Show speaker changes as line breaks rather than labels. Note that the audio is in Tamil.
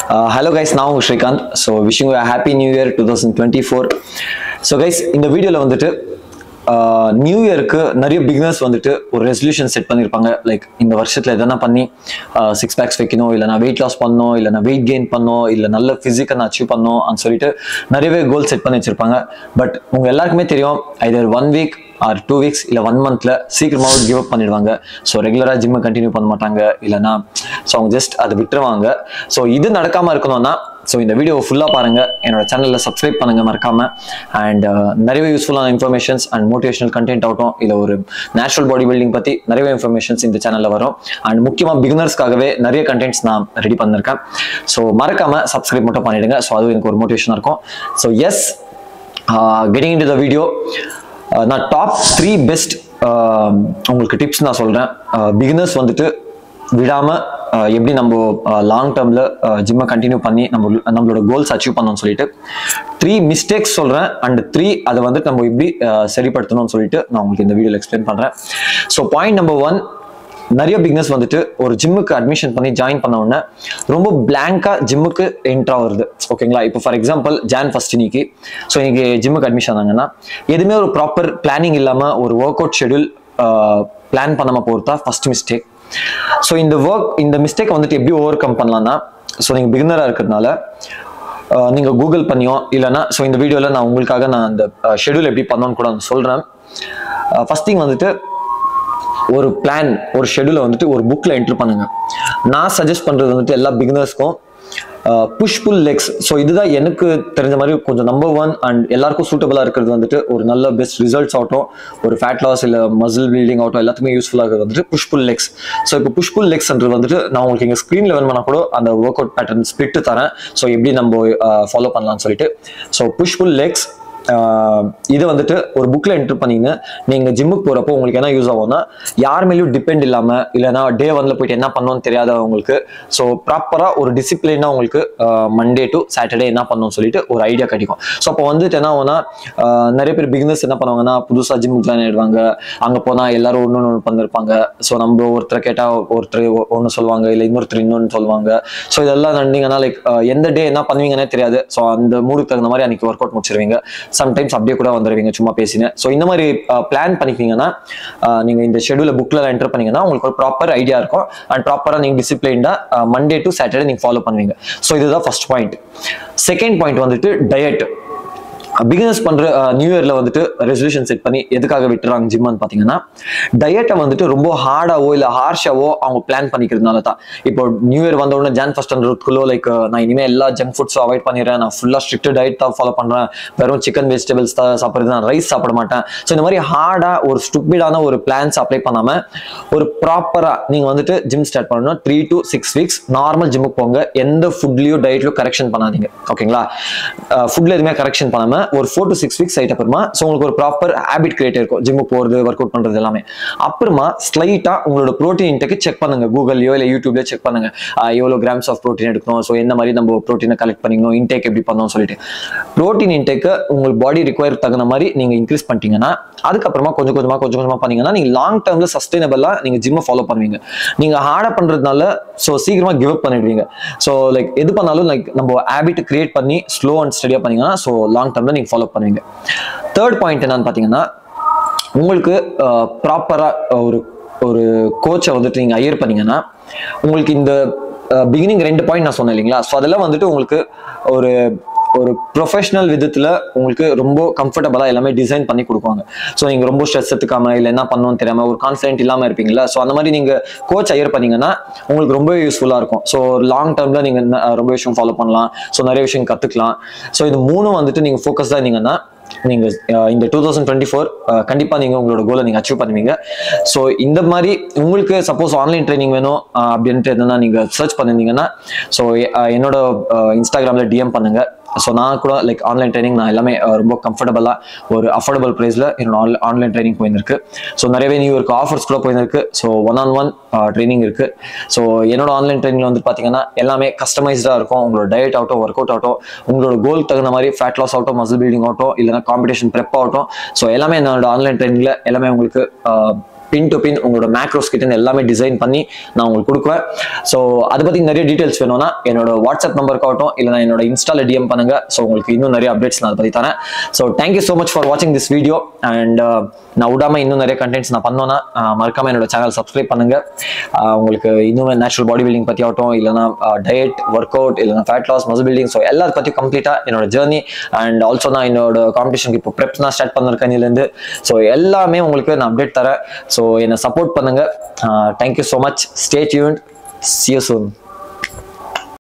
ஹலோ கைஸ் நான் உங்க Srikanth so wishing you happy new year two thousand twenty four so guys இந்த வீடியோவில் வந்துட்டு நியூ இயருக்கு நிறைய பிகினர்ஸ் வந்துட்டு ஒரு ரெசல்யூஷன் செட் பண்ணியிருப்பாங்க லைக் இந்த வருஷத்தில் எதனா பண்ணி சிக்ஸ் பேக்ஸ் வைக்கணும் இல்லை நான் வெயிட் லாஸ் பண்ணணும் இல்லை நான் வெயிட் கெயின் பண்ணணும் இல்லை நல்ல ஃபிசிக்கை நான் அச்சீவ் பண்ணணும் அப்படின்னு சொல்லிட்டு நிறையவே கோல் செட் பண்ணி வச்சிருப்பாங்க பட் உங்க எல்லாருக்குமே தெரியும் either one week or two weeks இல்லை ஒன் மந்த்ல சீக்கிரமாவது கிவ் அப் பண்ணிடுவாங்க ஸோ ரெகுலராக ஜிம்மை கண்டினியூ பண்ண மாட்டாங்க இல்லைனா ஸோ அவங்க ஜஸ்ட் அதை விட்டுருவாங்க ஸோ இது நடக்காம இருக்கணும்னா ஸோ இந்த வீடியோ ஃபுல்லாக பாருங்க என்னோட சேனலில் சப்ஸ்கிரைப் பண்ணுங்க மறக்காம அண்ட் நிறைய யூஸ்ஃபுல்லான இன்ஃபர்மேஷன்ஸ் அண்ட் மோட்டிவேஷனல் கண்டென்ட் ஆகட்டும் இல்லை ஒரு நேச்சுரல் பாடி பில்டிங் பற்றி நிறைய இன்ஃபர்மேஷன்ஸ் இந்த சேனலில் வரும் அண்ட் முக்கியமாக பிகினர்ஸ்க்காகவே நிறைய கண்டென்ட்ஸ் நான் ரெடி பண்ணியிருக்கேன் ஸோ மறக்காம சப்ஸ்கிரைப் மட்டும் பண்ணிடுங்க ஸோ அது எனக்கு ஒரு மோட்டிவேஷனாக இருக்கும் so yes getting into the video நான் டாப் த்ரீ பெஸ்ட் உங்களுக்கு டிப்ஸ் நான் சொல்கிறேன் பிகினர்ஸ் வந்துட்டு விடாமல் எப்படி நம்ம லாங் டேர்மில் ஜிம்மை கண்டினியூ பண்ணி நம்ம நம்மளோட கோல்ஸ் அச்சீவ் பண்ணணும்னு சொல்லிட்டு த்ரீ மிஸ்டேக்ஸ் சொல்கிறேன் அண்ட் த்ரீ அதை வந்துட்டு நம்ம எப்படி அஹ், சரிப்படுத்தணும்னு சொல்லிட்டு நான் உங்களுக்கு இந்த வீடியோவில் எக்ஸ்பிளைன் பண்ணுறேன் ஸோ பாயிண்ட் நம்பர் ஒன் நிறைய பிக்னஸ் வந்துட்டு ஒரு ஜிம்முக்கு அட்மிஷன் பண்ணி ஜாயின் பண்ண உடனே ரொம்ப பிளாங்கா ஜிம்முக்கு என்ட்ரா வருது ஓகேங்களா இப்போ ஃபார் எக்ஸாம்பிள் ஜான் ஃபர்ஸ்ட் இன்னைக்கு ஸோ இன்னைக்கு ஜிம்முக்கு அட்மிஷன் ஆனாங்கன்னா எதுவுமே ஒரு ப்ராப்பர் பிளானிங் இல்லாமல் ஒரு ஒர்க் அவுட் ஷெடியூல் பிளான் பண்ணாமல் போகிறது தான் ஃபர்ஸ்ட் மிஸ்டேக் ஸோ இந்த ஒர்க் இந்த மிஸ்டேக் வந்துட்டு எப்படி ஓவர் கம் பண்ணலாம்னா ஸோ நீங்கள் பிகினராக இருக்கிறதுனால அஹ், நீங்க கூகுள் பண்ணியோ இல்லைன்னா ஸோ இந்த வீடியோவில் நான் உங்களுக்காக நான் அந்த ஷெடியூல் எப்படி பண்ணணும்னு கூட நான் சொல்கிறேன் ஃபர்ஸ்ட் திங் வந்துட்டு ஒரு பிளான் ஒரு ஷெடியூலை வந்துட்டு ஒரு புக்கில் என்ட்ரு பண்ணுங்க நான் சஜஸ்ட் பண்ணுறது வந்துட்டு எல்லா பிகினர்ஸ்க்கும் புஷ் புல் லெக்ஸ் ஸோ இதுதான் எனக்கு தெரிஞ்ச மாதிரி கொஞ்சம் நம்பர் ஒன் அண்ட் எல்லாருக்கும் சூட்டபுளாக இருக்கிறது வந்துட்டு ஒரு நல்ல பெஸ்ட் ரிசல்ட்ஸ் ஆகட்டும் ஒரு ஃபேட் லாஸ் இல்லை மசில் பில்டிங் ஆகட்டும் எல்லாத்துக்குமே யூஸ்ஃபுல்லாக இருக்கிறது வந்துட்டு புஷ் புல் லெக்ஸ் ஸோ இப்போ புஷ் புல் லெக்ஸ்ன்றது வந்துட்டு நான் உங்களுக்கு எங்கள் ஸ்க்ரீனில் வேணும் பண்ணால் கூட அந்த ஒர்க் அவுட் பேட்டர்ன் ஸ்பிட்டு தரேன் ஸோ எப்படி நம்ம ஃபாலோ பண்ணலாம்னு சொல்லிட்டு ஸோ புஷ் புல் லெக்ஸ் இது வந்துட்டு ஒரு புக்ல என்ட்ரு பண்ணீங்க நீங்க ஜிம்முக்கு போறப்போ உங்களுக்கு என்ன யூஸ் ஆகும்னா யார் மேலேயும் டிபெண்ட் இல்லாம இல்லைன்னா டே ஒன்ல போயிட்டு என்ன பண்ணணும்னு தெரியாதவங்களுக்கு ஸோ ப்ராப்பரா ஒரு டிசிப்ளினா உங்களுக்கு மண்டே டு சாட்டர்டே என்ன பண்ணணும்னு சொல்லிட்டு ஒரு ஐடியா கிடைக்கும் ஸோ அப்போ வந்துட்டு என்ன ஆகும்னா ஆஹ் நிறைய பேர் பிகினர்ஸ் என்ன பண்ணுவாங்கன்னா புதுசா ஜிம் ஜாயின் ஆயிடுவாங்க அங்க போனா எல்லாரும் ஒன்று ஒன்று பண்ணிருப்பாங்க ஸோ நம்ம ஒருத்தரை கேட்டா ஒருத்தர் ஒன்று சொல்லுவாங்க இல்லை இன்னொருத்தர் இன்னொன்று சொல்லுவாங்க ஸோ இதெல்லாம் நடந்தீங்கன்னா லைக் எந்த டே என்ன பண்ணுவீங்கன்னே தெரியாது ஸோ அந்த மூடுக்கு தகுந்த மாதிரி அன்னைக்கு ஒர்க் அவுட் முடிச்சிருவீங்க சம்டைம்ஸ் அப்படியே கூட வந்துடுவீங்க சும்மா பேசினேன் ஸோ இந்த மாதிரி பிளான் பண்ணிக்கிங்கன்னா நீங்க இந்த ஷெடியூல புக்ல என்டர் பண்ணீங்கன்னா உங்களுக்கு ஒரு ப்ராப்பர் ஐடியா இருக்கும் அண்ட் ப்ராப்பரா நீங்க டிசிப்ளின்டா மண்டே டு சாட்டர்டே நீங்க ஃபாலோ பண்ணுவீங்க ஸோ இதுதான் ஃபர்ஸ்ட் பாயிண்ட் செகண்ட் பாயிண்ட் வந்துட்டு டயட் பிகினர்ஸ் பண்ற நியூ இயர்ல வந்துட்டு ரெசல்யூஷன் செட் பண்ணி எதுக்காக விட்டுறாங்க ஜிம்னு பாத்தீங்கன்னா டயட்டை வந்துட்டு ரொம்ப ஹார்டாவோ இல்ல ஹார்ஷாவோ அவங்க பிளான் பண்ணிக்கிறதுனால தான் இப்போ நியூ இயர் வந்த உடனே ஜான் ஃபர்ஸ்ட் ஹண்ட்ரட்குள்ளோ லைக் நான் இனிமே எல்லா ஜங்க் ஃபுட்ஸும் அவாய்ட் பண்ணிடுறேன் நான் ஃபுல்லா ஸ்ட்ரிக்ட் டயட் தான் ஃபாலோ பண்றேன் வெறும் சிக்கன் வெஜிடபிள்ஸ் தான் சாப்பிடுறது நான் ரைஸ் சாப்பிட மாட்டேன் ஸோ இந்த மாதிரி ஹார்டா ஒரு ஸ்டூப்பிடான ஒரு பிளான்ஸ் அப்ளை பண்ணாம ஒரு ப்ராப்பரா நீங்க வந்துட்டு ஜிம் ஸ்டார்ட் பண்ணணும் three to six weeks normal ஜிம்முக்கு போங்க எந்த ஃபுட்லயோ டயட்லயோ கரெக்ஷன் பண்ணாதீங்க ஓகேங்களா ஃபுட்ல எதுவுமே கரெக்ஷன் பண்ணாம ஒரு ஃபோர் டு சிக்ஸ் வீக்ஸ் ஆயிட்ட அப்புறமா ஸோ உங்களுக்கு ஒரு ப்ராப்பர் ஹேபிட் கிரியேட் இருக்கும் ஜிம்முக்கு போறது ஒர்க் அவுட் பண்றது எல்லாமே அப்புறமா ஸ்லைட்டா உங்களோட ப்ரோட்டீன் இன்டெக்கு செக் பண்ணுங்க கூகுள்லயோ இல்லை யூடியூப்லயோ செக் பண்ணுங்க ஆஹ் எவ்வளவு கிராம்ஸ் ஆஃப் ப்ரோட்டீன் எடுக்கணும் ஸோ எந்த மாதிரி நம்ம ப்ரோட்டீனை கலெக்ட் பண்ணிக்கணும் இன்டேக் எப்படி பண்ணணும் சொல்லிட்டு ப்ரோட்டீன் இன்டேக்கு உங்க பாடி ரிக்வயர் தகுந்த மாதிரி நீங்க இன்க்ரீஸ் பண்ணிட்டீங்கன்னா அதுக்கப்புறமா கொஞ்சம் கொஞ்சமா கொஞ்சம் கொஞ்சமா பண்ணீங்கன்னா நீங்க லாங் டேர்ம்ல சஸ்டைனபிளா நீங்க ஜிம்மை ஃபாலோ பண்ணுவீங்க நீங்க ஹார்டா பண்றதுனால ஸோ சீக்கிரமா கிவ் அப் பண்ணிடுவீங்க ஸோ லைக் எது பண்ணாலும் லைக் நம்ம ஹேபிட் கிரியேட் பண்ணி ஸ்லோ அண்ட் ஸ்டடியா பண்ணீங்கன்னா ஸோ லாங் டேர்ம்ல நீங்க ஃபாலோ பண்ணுவீங்க தேர்ட் பாயிண்ட் என்னன்னு பாத்தீங்கன்னா உங்களுக்கு ப்ராப்பரா ஒரு ஒரு கோச்சை வந்துட்டு நீங்க ஹையர் பண்ணீங்கன்னா உங்களுக்கு இந்த பிகினிங் ரெண்டு பாயிண்ட் நான் சொன்னேன் இல்லைங்களா ஸோ அதெல்லாம் வந்துட்டு உங்களுக்கு ஒரு ஒரு ப்ரொஃபஷனல் விதத்துல உங்களுக்கு ரொம்ப கம்ஃபர்டபுளா எல்லாமே டிசைன் பண்ணி கொடுப்பாங்க ஸோ நீங்க ரொம்ப ஸ்ட்ரெஸ் எடுத்துக்காம இல்லை என்ன பண்ணணும்னு தெரியாம ஒரு கான்ஃபிடென்ட் இல்லாம இருப்பீங்களா ஸோ அந்த மாதிரி நீங்க கோச் ஹையர் பண்ணீங்கன்னா உங்களுக்கு ரொம்ப யூஸ்ஃபுல்லா இருக்கும் ஸோ லாங் டேர்ம்ல நீங்க ந- ரொம்ப விஷயம் ஃபாலோ பண்ணலாம் ஸோ நிறைய விஷயம் கத்துக்கலாம் ஸோ இது மூணும் வந்துட்டு நீங்க ஃபோக்கஸ்டா இருந்தீங்கன்னா நீங்க அஹ், இந்த டூ தௌசண்ட் டுவெண்ட்டி ஃபோர் கண்டிப்பா நீங்க உங்களோட கோலை நீங்க அச்சீவ் பண்ணுவீங்க ஸோ இந்த மாதிரி உங்களுக்கு சப்போஸ் ஆன்லைன் ட்ரைனிங் வேணும் அஹ், அப்படின்ட்டு எதுனா நீங்க சர்ச் பண்ணிருந்தீங்கன்னா ஸோ என்னோட இன்ஸ்டாகிராம்ல டிஎம் பண்ணுங்க ஸோ நான் கூட லைக் ஆன்லைன் ட்ரைனிங் நான் எல்லாமே அஹ், ரொம்ப கம்ஃபர்டபுளாக ஒரு அஃபோர்டபுள் ப்ரைஸில் என்னோட ஆன்லைன் ட்ரைனிங் போயிருந்திருக்கு ஸோ நிறையவே நியூ இயர்க்கு ஆஃபர்ஸ் கூட போயிருந்திருக்கு so one on one training இருக்கு ஸோ என்னோட ஆன்லைன் ட்ரைனிங்ல வந்து பார்த்தீங்கன்னா எல்லாமே கஸ்டமைஸ்டாக இருக்கும் உங்களோட டயட் ஆகட்டும் ஒர்க் அவுட் ஆகட்டும் உங்களோட கோல் தகுந்த மாதிரி ஃபேட் லாஸ் ஆகட்டும் மசில் பில்டிங் ஆகட்டும் இல்லைனா காம்படிஷன் ப்ரெப் ஆகட்டும் ஸோ எல்லாமே என்னோட ஆன்லைன் ட்ரைனிங்ல எல்லாமே உங்களுக்கு பின் டு பின் உங்களோட மேக்ரோஸ் கிட்ட இருந்து எல்லாமே டிசைன் பண்ணி நான் உங்களுக்கு கொடுக்குவேன் ஸோ அதை பற்றி நிறைய டீட்டெயில்ஸ் வேணும்னா என்னோட வாட்ஸ்அப் நம்பருக்காகட்டும் இல்லைனா என்னோட இன்ஸ்டால டிஎம் பண்ணுங்க ஸோ உங்களுக்கு இன்னும் நிறைய அப்டேட்ஸ் நான் அதை பற்றி தரேன் so thank you so much for வாட்சிங் திஸ் வீடியோ அண்ட் நான் விடாம இன்னும் நிறைய கண்டென்ட்ஸ் நான் பண்ணோன்னா அஹ், மறக்காம என்னோட சேனல் சப்ஸ்கிரைப் பண்ணுங்க அஹ், உங்களுக்கு இன்னும் நேச்சுரல் பாடி பில்டிங் பற்றி ஆகட்டும் இல்லைனா டயட் ஒர்க் அவுட் இல்லைனா fat loss muscle building so எல்லாத்த பற்றியும் கம்ப்ளீட்டாக என்னோட ஜேர்னி அண்ட் ஆல்சோ நான் என்னோட காம்படிஷனுக்கு இப்போ ப்ரெப்ஸ் நான் ஸ்டார்ட் பண்ணிருக்கேன் இதுலேருந்து ஸோ எல்லாமே உங்களுக்கு நான் அப்டேட் தரேன் ஸோ என்னை சப்போர்ட் பண்ணுங்க thank you so much stay tune see you soon